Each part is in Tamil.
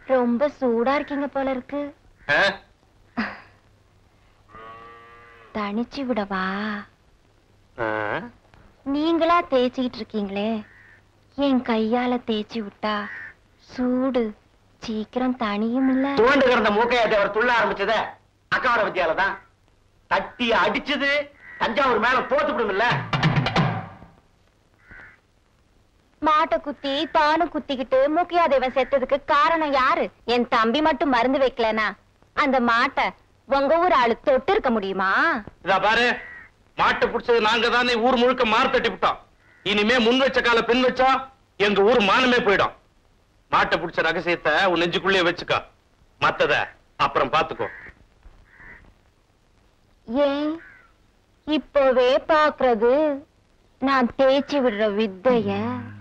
ரொம்ப சூடா இருக்கீங்க போல இருக்கு ஆ? தனிச்சு விடவா ஆ? நீங்களா தேய்ச்சிக்கிட்டு இருக்கீங்களே என் கையால தேய்ச்சி விட்டா சூடு சீக்கிரம் தனியும் இல்ல துவண்டு கிடந்த மூக்கையாட்டி அவர் துள்ள ஆரம்பிச்சத அக்காவோட வித்தியால தான் தட்டி அடிச்சது தஞ்சாவூர் மேல தோத்து விடுமில்ல மாட்டை குத்தி தானு குத்திக்கிட்டு மூக்கியாதேவன் செத்ததுக்கு காரணம் யாரு என் தம்பி மட்டும் மருந்து வைக்கலனா அந்த மாட்டை உங்க ஊர் ஆளு தொட்டு இருக்க முடியுமா இதா பாரு மாட்டை புடிச்சது நாங்க தானே ஊர் முழுக்க மாறு தட்டி விட்டோம் இனிமே முன் வச்ச கால பின் வச்சா எங்க ஊர் மானமே போயிடும் மாட்டை புடிச்ச ரகசியத்தை உன் நெஞ்சுக்குள்ளே வச்சுக்கோ மத்தத அப்புறம் பாத்துக்கோ ஏன் இப்போவே பாக்குறது நான் தேய்ச்சி விடுற வித்தைய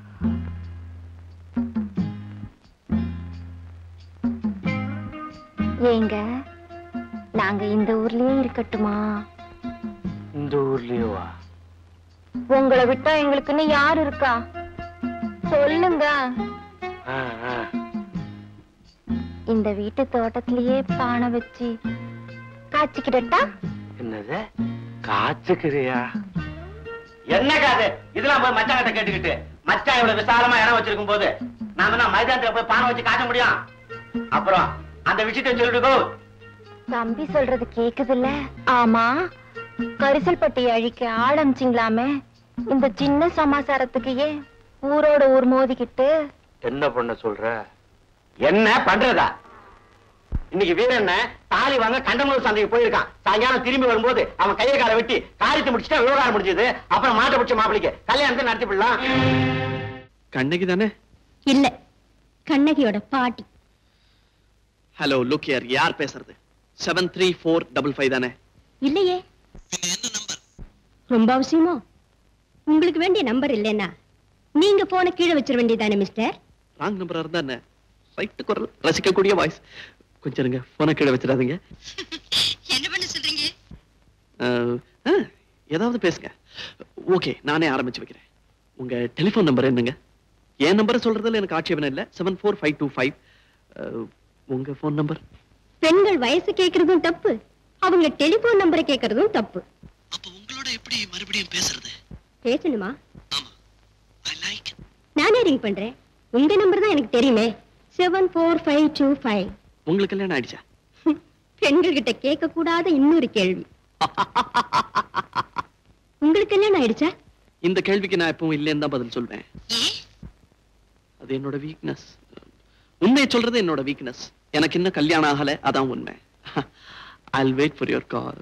ஏங்க நாங்க இந்த ஊர்லயே இருக்கட்டுமா இந்த ஊர்லயேவா உங்களை விட்டா எங்களுக்குன்னு யார் இருக்கா சொல்லுங்க ஆ, ஆ. இந்த வீட்டு தோட்டத்திலேயே பானை வச்சு காய்ச்சிக்கிடட்டா என்னது காய்ச்சுக்கிறியா என்ன காது இதெல்லாம் போய் மச்சான் கிட்ட கேட்டுக்கிட்டு மச்சான் இவ்வளவு விசாலமா இடம் வச்சிருக்கும் போது நாம என்ன மைதானத்துல போய் பானை வச்சு காய்ச்ச முடியும் அப்புறம் அந்த விஷயத்தை சொல்லிட்டு போ. தம்பி சொல்றது கேக்குதுல்ல ஆமா கரிசல் பட்டி அழிக்க ஆள் அமிச்சிங்களாமே இந்த சின்ன சமாசாரத்துக்கு ஏன் ஊரோட ஊர் மோதிக்கிட்டு என்ன பண்ண சொல்ற என்ன பண்றதா இன்னைக்கு வீரண்ண தாலி வாங்க கண்டமூர் சந்தைக்கு போயிருக்கான் சாயங்காலம் திரும்பி வரும்போது அவன் கையை காலை வெட்டி காரியத்தை முடிச்சுட்டா விவகாரம் முடிஞ்சது அப்புறம் மாட்டை பிடிச்ச மாப்பிளைக்கு கல்யாணத்தை நடத்தி விடலாம் கண்ணகி தானே இல்ல கண்ணகியோட பாட்டி ஹலோ லுக் யார் யார் பேசுறது seven three four double five தானே இல்லையே ரொம்ப அவசியமோ உங்களுக்கு வேண்டிய நம்பர் இல்லைன்னா நீங்க போன கீழே வச்சிட வேண்டியதானே மிஸ்டர் ராங் நம்பரா இருந்தா என்ன ரைட்டு குரல் ரசிக்கக்கூடிய வாய்ஸ் கொஞ்சம் இருங்க போன கீழே வச்சிடாதீங்க என்ன பண்ண சொல்றீங்க அஹ், ஆ, ஏதாவது பேசுங்க ஓகே நானே ஆரம்பிச்சு வைக்கிறேன் உங்க டெலிஃபோன் நம்பர் என்னங்க என் நம்பரை சொல்றதுல எனக்கு ஆட்சேபனை இல்லை seven four five two five உங்க ஃபோன் நம்பர் பெண்கள் வயசு கேக்குறதும் தப்பு அவங்க டெலிபோன் நம்பரை கேக்குறதும் தப்பு அப்போ உங்களோட எப்படி மறுபடியும் பேசுறது பேசணுமா ஆமா ஐ லைக் நானே ரிங் பண்றேன் உங்க நம்பர் தான் எனக்கு தெரியுமே seven four five two five உங்களுக்கு கல்யாணம் ஆயிடுச்சா பெண்கள் கிட்ட கேட்க கூடாத இன்னொரு கேள்வி உங்களுக்கு கல்யாணம் ஆயிடுச்சா இந்த கேள்விக்கு நான் எப்பவும் இல்லைன்னு தான் பதில் சொல்வேன் அது என்னோட வீக்னஸ் உண்மையை சொல்றது என்னோட வீக்னஸ் எனக்கு இன்னும் கல்யாணம் ஆகல அதான் உண்மை I'll wait for your call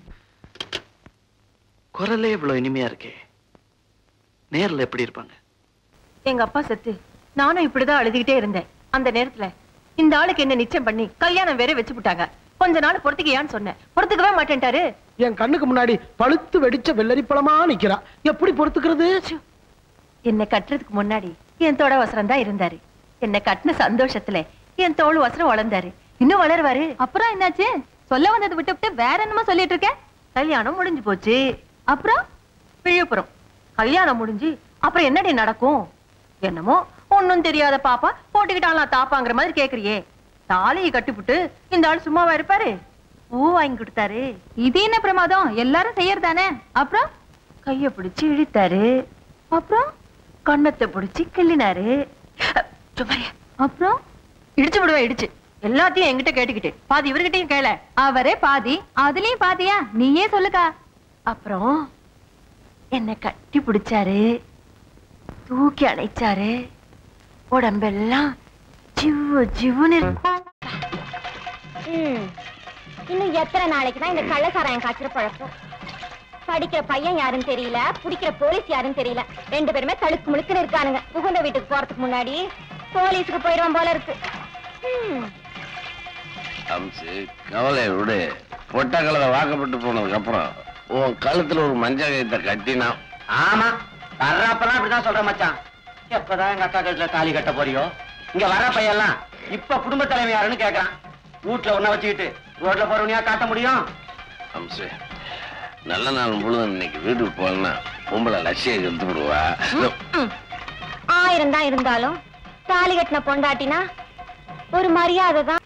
குரலே இவ்வளவு இனிமையா இருக்கே நேர்ல எப்படி இருப்பாங்க எங்க அப்பா செத்து நானும் இப்படிதான் அழுதுகிட்டே இருந்தேன் அந்த நேரத்துல இந்த ஆளுக்கு என்ன நிச்சயம் பண்ணி கல்யாணம் வேற வச்சு விட்டாங்க கொஞ்ச நாள் பொறுத்துக்கியான்னு சொன்னேன் பொறுத்துக்கவே மாட்டேன்ட்டாரு என் கண்ணுக்கு முன்னாடி பழுத்து வெடிச்ச வெள்ளரி பழமா நிக்கிறா எப்படி பொறுத்துக்கிறது என்னை கட்டுறதுக்கு முன்னாடி என் தோட வசரம் தான் இருந்தாரு என்னை கட்டின சந்தோஷத்துல என் தோள் வசரம் வளர்ந்தாரு இன்னும் வளருவாரு அப்புறம் என்னாச்சு சொல்ல வந்ததை விட்டு விட்டு வேற என்னமோ சொல்லிட்டு இருக்க கல்யாணம் முடிஞ்சு போச்சு அப்புறம் விழுப்புரம் கல்யாணம் முடிஞ்சு அப்புறம் என்னடி நடக்கும் என்னமோ ஒண்ணும் தெரியாத பாப்பா போட்டுக்கிட்டாலாம் தாப்பாங்கிற மாதிரி கேக்குறியே தாலியை கட்டிப்புட்டு இந்த ஆள் சும்மாவா இருப்பாரு பூ வாங்கி கொடுத்தாரு இது என்ன பிரமாதம் எல்லாரும் செய்யறதானே அப்புறம் கைய பிடிச்சு இழுத்தாரு அப்புறம் கண்ணத்தை பிடிச்சு கிள்ளினாரு சும்மாரியா. அப்புறம் இடிச்சு விடுவேன் இடிச்சு எல்லாத்தையும் என்கிட்ட கேட்டுக்கிட்டு பாதி இவர்கிட்டயும் கேள அவரே பாதி அதுலயும் பாதியா நீயே சொல்லுக்கா அப்புறம் என்னை கட்டி பிடிச்சாரு தூக்கி அணைச்சாரு உடம்பெல்லாம் ஜிவ்வு ஜிவ்வுன்னு இருக்கு. ம். இன்னும் எத்தனை நாளைக்கு தான் இந்த கள்ளசாராயம் காய்ச்சிற பழக்கம் படிக்கிற பையன் யாருன்னு தெரியல பிடிக்கிற போலீஸ் யாருன்னு தெரியல ரெண்டு பேருமே தழுக்கு முழுக்குன்னு இருக்கானுங்க புகுந்த வீட்டுக்கு போறதுக்கு முன்னாடி போலீஸுக்கு போயிடுவான் போல இருக்கு ம். அம்சு கவலை விடு பொட்ட கலவை வாக்கப்பட்டு போனதுக்கு அப்புறம் உன் கழுத்துல ஒரு மஞ்சள் கயித்தை கட்டினா ஆமா வர்றப்பெல்லாம் இப்படிதான் சொல்ற மச்சான் எப்பதான் எங்க அக்கா கழுத்துல தாலி கட்ட போறியோ இங்க வர்ற பையெல்லாம் இப்ப குடும்ப தலைமை யாருன்னு கேக்குறான் வீட்டுல ஒன்ன வச்சுக்கிட்டு ரோட்ல போறவனையா காட்ட முடியும் அம்சு நல்ல நாள் முழுதும் இன்னைக்கு வீட்டுக்கு போகலன்னா பொம்பளை லட்சியை எடுத்து விடுவா ம். ஆயிரம் தான் இருந்தாலும் தாலி கட்டின பொண்டாட்டினா ஒரு மரியாதை தான்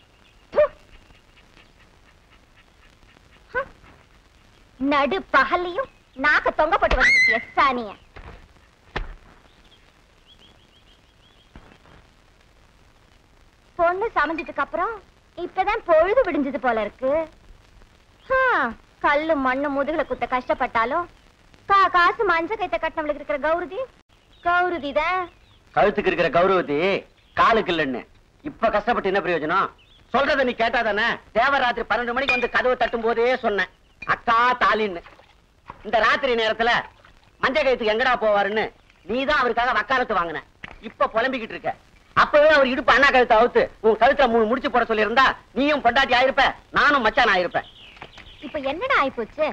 நடு பகல்லையும் நாக்க தொங்கப்பட்டு வந்து சாணிய பொண்ணு சமைஞ்சதுக்கு அப்புறம் இப்பதான் பொழுது விடிஞ்சது போல இருக்கு ஆ, கல்லு மண்ணு முதுகுல குத்த கஷ்டப்பட்டாலும் கா காசு மஞ்ச கைத்த கட்டினவளுக்கு இருக்கிற கௌரதி கௌரதி தான் கழுத்துக்கு இருக்கிற கௌரவத்தி காலுக்கு இல்லைன்னு இப்ப கஷ்டப்பட்டு என்ன பிரயோஜனம் சொல்றத நீ கேட்டாதானே தேவராத்திரி பன்னெண்டு மணிக்கு வந்து கதவை தட்டும் போதே சொன்னேன் அக்கா தாலின்னு இந்த ராத்திரி நேரத்துல மஞ்ச கழுத்துக்கு எங்கடா போவாருன்னு நீதான் அவருக்காக வக்காலத்து வாங்கின இப்ப புலம்பிக்கிட்டு இருக்க அப்பவே அவர் இடுப்பு அண்ணா கழுத்தை அவுத்து உன் கழுத்துல மூணு முடிச்சு போட சொல்லியிருந்தா நீயும் பொண்டாட்டி ஆயிருப்ப நானும் மச்சான் ஆயிருப்பேன் இப்ப என்னடா ஆயிப்போச்சு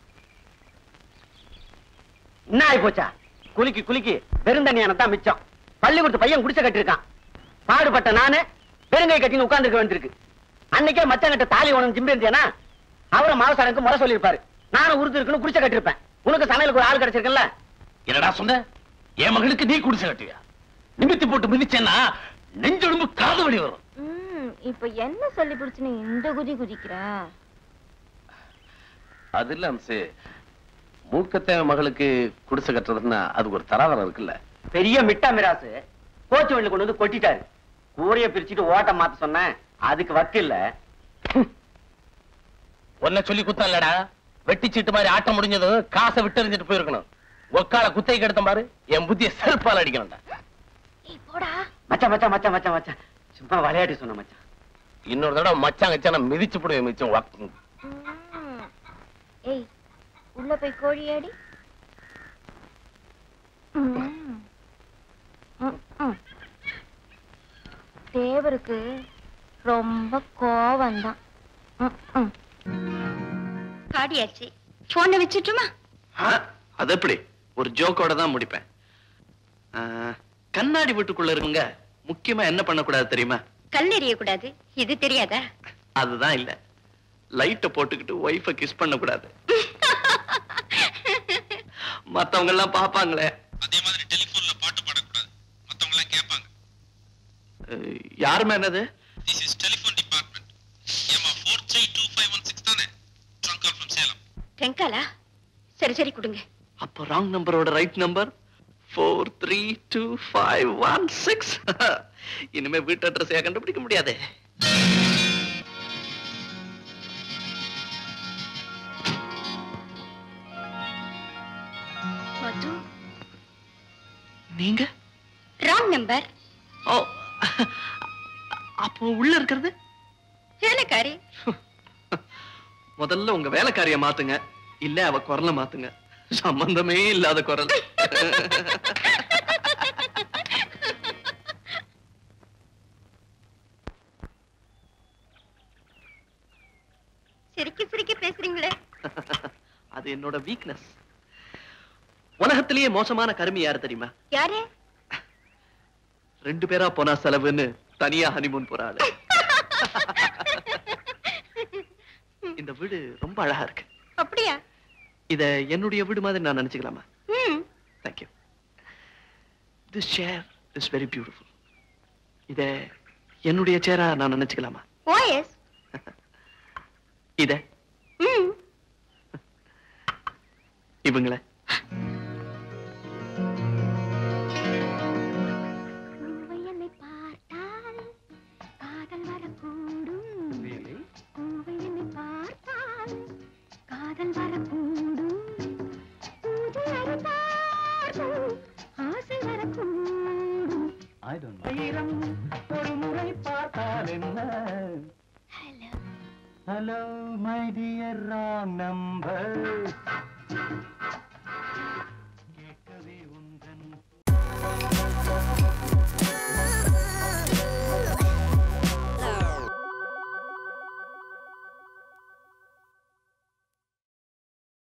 என்ன ஆயி போச்சா குலுக்கி குலுக்கி பெருந்தண்ணியான தான் மிச்சம் பள்ளிக்கூடத்து பையன் குடிச்ச கட்டிருக்கான் பாடுபட்ட நானு பெருங்கை கட்டின்னு உட்கார்ந்துருக்க வேண்டியிருக்கு அன்னைக்கே மச்சங்கிட்ட தாலி உனக்கு ஜிம்பி இருந்தேனா அவரை மாவசாரனுக்கு முறை சொல்லியிருப்பாரு நானும் உருது இருக்குன்னு குடிச்ச கட்டிருப்பேன் உனக்கு சமையலுக்கு ஒரு ஆள் கிடைச்சிருக்கல என்னடா சொன்ன என் மகளுக்கு நீ குடிசை கட்டுவியா நிமித்தி போட்டு மிதிச்சேன்னா நெஞ்சொடும்பு காது வலி வரும் ம், இப்ப என்ன சொல்லி பிடிச்சு நீ இந்த குதி குதிக்கிற அது இல்ல அம்சு மூக்கத்தேவ மகளுக்கு குடிசை கட்டுறதுன்னா அதுக்கு ஒரு தராதரம் இருக்குல்ல பெரிய மிட்டா மிராசு கோச்சு வண்டில கொண்டு வந்து கொட்டிட்டாரு கூரைய பிரிச்சுட்டு ஓட்டம் மாத்த சொன்னேன் அதுக்கு வக்கு இல்ல உன்னை சொல்லி குத்தம் இல்லடா வெட்டி சீட்டு மாதிரி ஆட்டம் முடிஞ்சதும் காசை விட்டு எறிஞ்சிட்டு போயிருக்கணும் ஒக்கால குத்தை கெடுத்த பாரு என் புத்திய செருப்பால் அடிக்கணும்டா ஏய் போடா மச்சான் மச்சான் மச்சான் மச்சான் மச்சான் சும்மா விளையாட்டு சொன்ன மச்சான் இன்னொரு தடவை மச்சான் கச்சான மிதிச்சு போடுவேன் மிச்சம் வக்கு. ம். ஏய் உள்ள போய் கோழி ஆடி ம். ம், ம். தேவருக்கு ரொம்ப கோவம்தான் ம், ம். பாடியாச்சு போனை வச்சுட்டுமா ஆ, அது எப்படி ஒரு ஜோக்கோட தான் முடிப்பேன் ஆ, கண்ணாடி வீட்டுக்குள்ள இருக்குங்க முக்கியமா என்ன பண்ணக்கூடாது தெரியுமா கல் எறிய கூடாது இது தெரியாதா அதுதான் இல்ல லைட்ட போட்டுக்கிட்டு ஒய்ஃப கிஸ் பண்ண கூடாது மத்தவங்க எல்லாம் பாப்பாங்களே அதே மாதிரி டெலிபோன்ல பாட்டு பாடக்கூடாது மத்தவங்க எல்லாம் கேட்பாங்க அஹ், யாருமே என்னது திஸ் இஸ் டெலிபோன் டிபார்ட்மெண்ட் ஏமா four three two five one six தானே ட்ரங்க் கால் ஃப்ரம் சேலம் டெங்காலா சரி சரி கொடுங்க அப்போ ராங் நம்பரோட right number four three two five one six இனிமே வீட்டு அட்ரஸையா கண்டுபிடிக்க முடியாதே மது நீங்க ராங் நம்பர் ஓ அப்போ உள்ள இருக்கிறது வேலைக்காரி முதல்ல உங்க வேலைக்காரிய மாத்துங்க இல்ல அவ குரலை மாத்துங்க சம்பந்தமே இல்லாத குரல் சிரிக்க சிரிக்க பேசுறீங்களே அது என்னோட வீக்னஸ் உலகத்திலேயே மோசமான கருமி யாரு தெரியுமா யாரு ரெண்டு பேரா போனா செலவுன்னு தனியா ஹனிமூன் போற ஆளு இந்த வீடு ரொம்ப அழகா இருக்கு அப்படியா இத என்னுடைய வீடு மாதிரி நான் நினைச்சுக்கலாமா ம் thank you this chair is very beautiful இத என்னுடைய சேரா நான் நினைச்சுக்கலாமா ஓஎஸ் இத ம் இவங்கள பூவையனை பார்த்தால் காதல் வரக்கூடும் பூவையனை பார்த்தால் காதல் வரக்கூடும் பூஜை அறிந்தார்கள் ஆசை வரக்கூடும் ஆயிரம் ஒரு முறை பார்த்தால் என்ன hello hello my dear wrong number